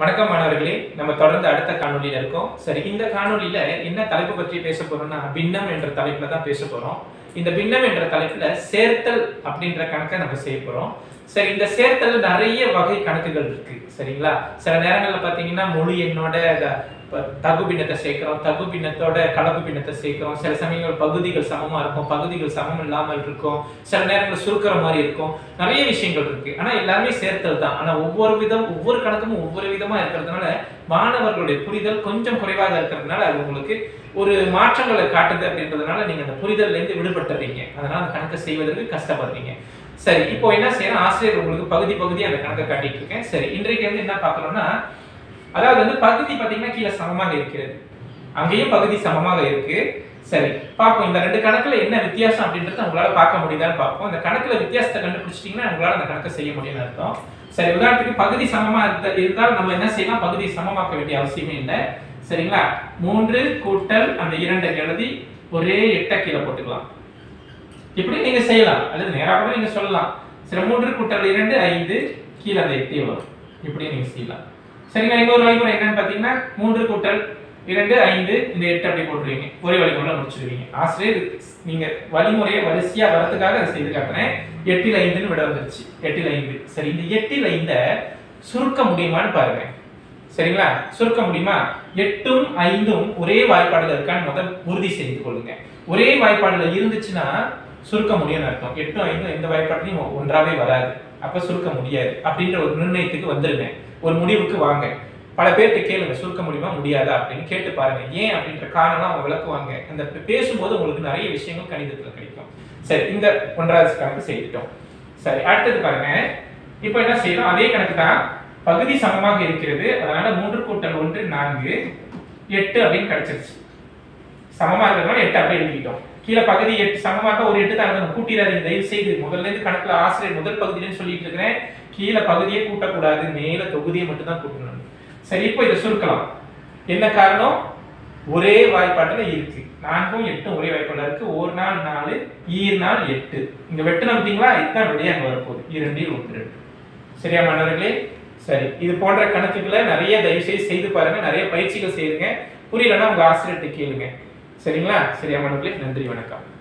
வணக்கம் மாணவர்களே நம்ம தொடர்ந்து அடுத்த காணொளியில இருக்கோம் சரி இந்த காணொளியில என்ன தலைப்பு பற்றி பேச போறோம்னா பின்னம் என்ற தலைப்புல தான் பேச போறோம் இந்த பின்னம் என்ற தலைப்புல சேர்த்தல் அப்படின்ற கணக்கை நம்ம செய்ய போறோம் சரி இந்த சேர்த்தல் நிறைய வகை கணக்குகள் இருக்கு சரிங்களா சில நேரங்கள்ல பாத்தீங்கன்னா முழு எண்ணோட த- ப- தகு பின்னத்தை சேர்க்கிறோம் தகு பின்னத்தோட கலப்பு பின்னத்தை சேர்க்கிறோம் சில சமயங்கள் பகுதிகள் சமமா இருக்கும் பகுதிகள் சமம் இல்லாமல் இருக்கும் சில நேரங்கள் சுருக்கிற மாதிரி இருக்கும் நிறைய விஷயங்கள் இருக்கு ஆனா எல்லாமே சேர்த்தல் தான் ஆனா ஒவ்வொரு விதம் ஒவ்வொரு கணக்கும் ஒவ்வொரு விதமா இருக்கிறதுனால மாணவர்களுடைய புரிதல் கொஞ்சம் குறைவாக இருக்கிறதுனால அது உங்களுக்கு ஒரு மாற்றங்களை காட்டுது அப்படின்றதுனால நீங்க அந்த புரிதல்ல இருந்து விடுபட்டுறீங்க அதனால அந்த கணக்கை செய்வதற்கு கஷ்டப்படுறீங்க சரி இப்போ என்ன செய்யணும் ஆசிரியர் உங்களுக்கு பகுதி பகுதி அந்த கணக்கை காட்டிட்டு இருக்கேன் சரி இன்றைக்கு வந்து என்ன பார்க்கணும்னா அதாவது வந்து பகுதி பாத்தீங்கன்னா கீழே சமமாக இருக்கிறது அங்கேயும் பகுதி சமமாக இருக்கு சரி பார்ப்போம் இந்த ரெண்டு கணக்குல என்ன வித்தியாசம் அப்படின்றத உங்களால பார்க்க முடியுதான்னு பார்ப்போம் இந்த கணக்குல வித்தியாசத்தை கண்டுபிடிச்சிட்டீங்கன்னா உங்களால அந்த கணக்கை செய்ய முடியும்னு அர்த்தம் சரி உதாரணத்துக்கு பகுதி சமமா இருந்த- இருந்தால் நம்ம என்ன செய்யலாம் பகுதி சமமாக்க வேண்டிய அவசியமே இல்லை சரிங்களா மூன்று கூட்டல் அந்த இரண்டை எழுதி ஒரே எட்ட கீழே போட்டுக்கலாம் இப்படி நீங்க செய்யலாம் அல்லது நேரா கூட நீங்க சொல்லலாம் சரி மூன்று கூட்டல் இரண்டு ஐந்து கீழே அந்த எட்டே வரும் இப்படி நீங்க செய்யலாம் சரிங்களா இன்னொரு வழிமுறை என்னன்னு பாத்தீங்கன்னா மூன்று கூட்டல் இரண்டு ஐந்து இந்த எட்டு அப்படி போட்டுருவீங்க ஒரே வழிமுறை முடிச்சிருவீங்க ஆசிரியர் நீங்க வழிமுறையை வரிசையா வரதுக்காக அதை செய்து காட்டுறேன் எட்டில் ஐந்துன்னு விட வந்துருச்சு எட்டில் ஐந்து சரி இந்த எட்டில் ஐந்த சுருக்க முடியுமான்னு பாருங்க சரிங்களா சுருக்க முடியுமா எட்டும் ஐந்தும் ஒரே வாய்ப்பாடுல இருக்கான்னு முதல் உறுதி செய்து கொள்ளுங்க ஒரே வாய்ப்பாடுல இருந்துச்சுன்னா சுருக்க முடியும்னு அர்த்தம் எட்டும் ஐந்தும் எந்த வாய்ப்பாட்டிலையும் ஒன்றாவே வராது அப்ப சுருக்க முடியாது அப்படின்ற ஒரு நிர்ணயத்துக்கு வந்துருங்க ஒரு முடிவுக்கு வாங்க பல பேர்கிட்ட கேளுங்க சுருக்க முடியுமா முடியாதா அப்படின்னு கேட்டு பாருங்க ஏன் அப்படின்ற காரணம் அவங்க விளக்குவாங்க அந்த பே- பேசும்போது உங்களுக்கு நிறைய விஷயங்கள் கணிதத்துல கிடைக்கும் சரி இந்த ஒன்றாவது கணக்கு செய்துட்டோம் சரி அடுத்தது பாருங்க இப்போ என்ன செய்யணும் அதே கணக்கு தான் பகுதி சமமாக இருக்கிறது அதனால மூன்று கூட்டல் ஒன்று நான்கு எட்டு அப்படின்னு கிடைச்சிருச்சு சமமா இருக்கிறதுனால எட்டு அப்படியே எழுதிக்கிட்டோம் கீழே பகுதி எட்டு சமமாக ஒரு எட்டு தான் எழுதணும் கூட்டிடாதீங்க தயவு செய்து முதல்ல இருந்து கணக்குல ஆசிரியர் முதல் பகுதியிலன்னு சொல்லிட்டு இருக்கிறேன் கீழே பகுதியே கூட்டக்கூடாது மேல தொகுதியை மட்டும் தான் கூட்டணும் சரி இப்போ இதை சுருக்கலாம் என்ன காரணம் ஒரே வாய்ப்பாட்டுல இருக்கு நான்கும் எட்டும் ஒரே வாய்ப்பாடுல இருக்கு ஒரு நாள் நாலு ஈர் நாள் எட்டு இங்க வெட்டு பார்த்தீங்களா இதுதான் விடையா அங்க வரப்போகுது இரண்டில் ஒன்று ரெண்டு சரியா மாணவர்களே சரி இது போன்ற கணக்குகளை நிறைய தயவு செய்து செய்து பாருங்க நிறைய பயிற்சிகள் செய்யுங்க புரியலன்னா உங்க ஆசிரியர்கிட்ட கேளுங்க சரிங்களா சரியா மாணவர்களே நன்றி வணக்கம்